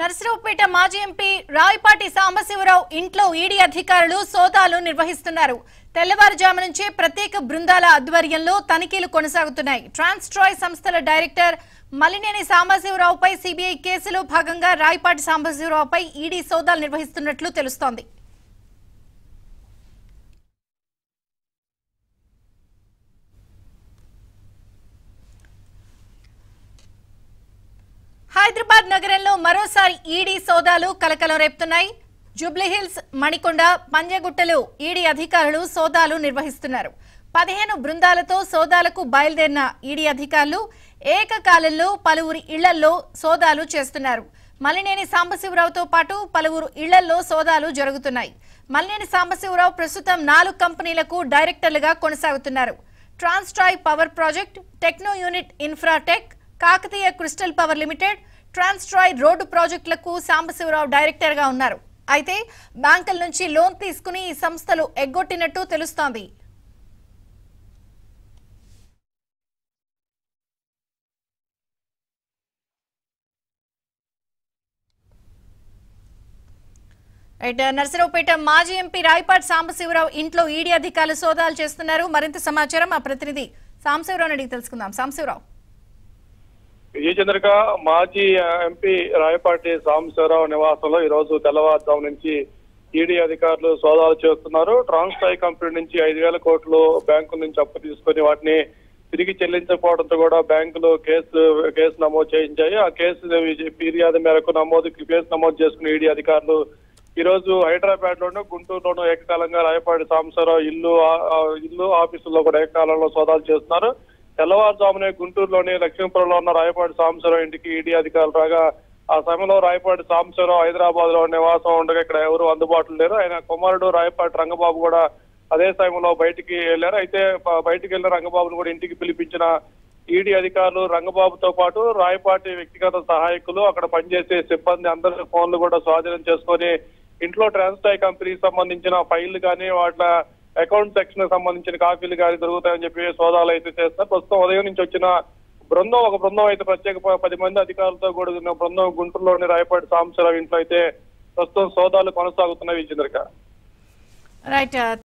నర్సరావుపేట మాజీ ఎంపీ రాయపాటి సాంబశివరావు ఇంట్లో ఈడీ అధికారులు సోదాలు నిర్వహిస్తున్నారు తెల్లవారుజాము నుంచే ప్రత్యేక బృందాల ఆధ్వర్యంలో తనిఖీలు కొనసాగుతున్నాయి ట్రాన్స్ట్రాయ్ సంస్థల డైరెక్టర్ మలినేని సాంబశివరావుపై సిబిఐ కేసులో భాగంగా రాయపాటి సాంబశివరావుపై ఈడీ సోదాలు నిర్వహిస్తున్నట్లు తెలుస్తోంది హైదరాబాద్ నగరంలో మరోసారి ఈడీ సోదాలు కలకలం రేపుతున్నాయి జూబ్లీహిల్స్ మణికొండ పంజగుట్టలో ఈడీ అధికారులు సోదాలు నిర్వహిస్తున్నారు పదిహేను బృందాలతో సోదాలకు బయలుదేరిన ఈడీ అధికారులు ఏకకాలంలో పలువురి ఇళ్లల్లో సోదాలు చేస్తున్నారు మలినేని సాంబశివరావుతో పాటు పలువురు ఇళ్లల్లో సోదాలు జరుగుతున్నాయి మలినేని సాంబశివరావు ప్రస్తుతం నాలుగు కంపెనీలకు డైరెక్టర్లుగా కొనసాగుతున్నారు Transstroy power project techno unit infratech Kakatiya crystal power limited Transstroy road ప్రాజెక్టులకు సాంబశివరావు డైరెక్టర్ గా ఉన్నారు అయితే బ్యాంకుల నుంచి లోన్ తీసుకుని ఈ సంస్థలు ఎగ్గొట్టినట్టు తెలుస్తోంది రైట్ నర్సరావుపేట మాజీ ఎంపీ రాయపాటి సాంబశివరావు ఇంట్లో ఈడీ అధికారులు సోదాలు చేస్తున్నారు మరింత సమాచారం మా ప్రతినిధి సాంబశివరావు అడిగి తెలుసుకుందాం సాంబశివరావు విజయచంద్రిక మాజీ ఎంపీ రాయపాటి సాంబశివరావు నివాసంలో ఈ రోజు తెల్లవారుజాము నుంచి ఈడీ అధికారులు సోదాలు చేస్తున్నారు ట్రాన్స్టాయ్ కంపెనీ నుంచి ఐదు వేల కోట్లు బ్యాంకుల నుంచి అప్పు తీసుకొని వాటిని తిరిగి చెల్లించకపోవడంతో కూడా బ్యాంకులు కేసు కేసు నమోదు చేయించాయి ఆ కేసు ఫిర్యాదు మేరకు నమోదు కేసు నమోదు చేసుకున్న ఈడీ అధికారులు ఈ రోజు హైదరాబాద్ లోను గుంటూరులోను ఏకకాలంగా రాయపాటి సాంబశివరావు ఇల్లు ఆ- ఆ ఇల్లు ఆఫీసుల్లో కూడా ఏకకాలంలో సోదాలు చేస్తున్నారు తెల్లవారుజామునే గుంటూరులోని లక్ష్మీపురంలో ఉన్న రాయపాటి సాంబశివరావు ఇంటికి ఈడీ అధికారులు రాగా ఆ సమయంలో రాయపాటి సాంబశివరావు హైదరాబాద్ లో నివాసం ఉండగా ఇక్కడ ఎవరు అందుబాటులో లేరు ఆయన కుమారుడు రాయపాటి రంగబాబు కూడా అదే సమయంలో బయటికి వెళ్ళారు అయితే ప- బయటికి వెళ్ళిన రంగబాబును కూడా ఇంటికి పిలిపించిన ఈడీ అధికారులు రంగబాబుతో పాటు రాయపాటి వ్యక్తిగత సహాయకులు అక్కడ పనిచేసే సిబ్బంది అందరి ఫోన్లు కూడా స్వాధీనం చేసుకొని ఇంట్లో ట్రాన్స్టాయ్ కంపెనీకి సంబంధించిన ఫైళ్లు కానీ వాటి అకౌంట్ సెక్షన్ కి సంబంధించిన కాపీలు కానీ దొరుకుతాయని చెప్పి సోదాలు అయితే చేస్తారు ప్రస్తుతం ఉదయం నుంచి వచ్చిన బృందం ఒక బృందం అయితే ప్రత్యేక ప- పది మంది అధికారులతో కూడిన బృందం గుంటూరులోని రాయపాటి సాంబశివరావు ఇంట్లో అయితే ప్రస్తుతం సోదాలు కొనసాగుతున్నాయి విజేంద్రక రైట్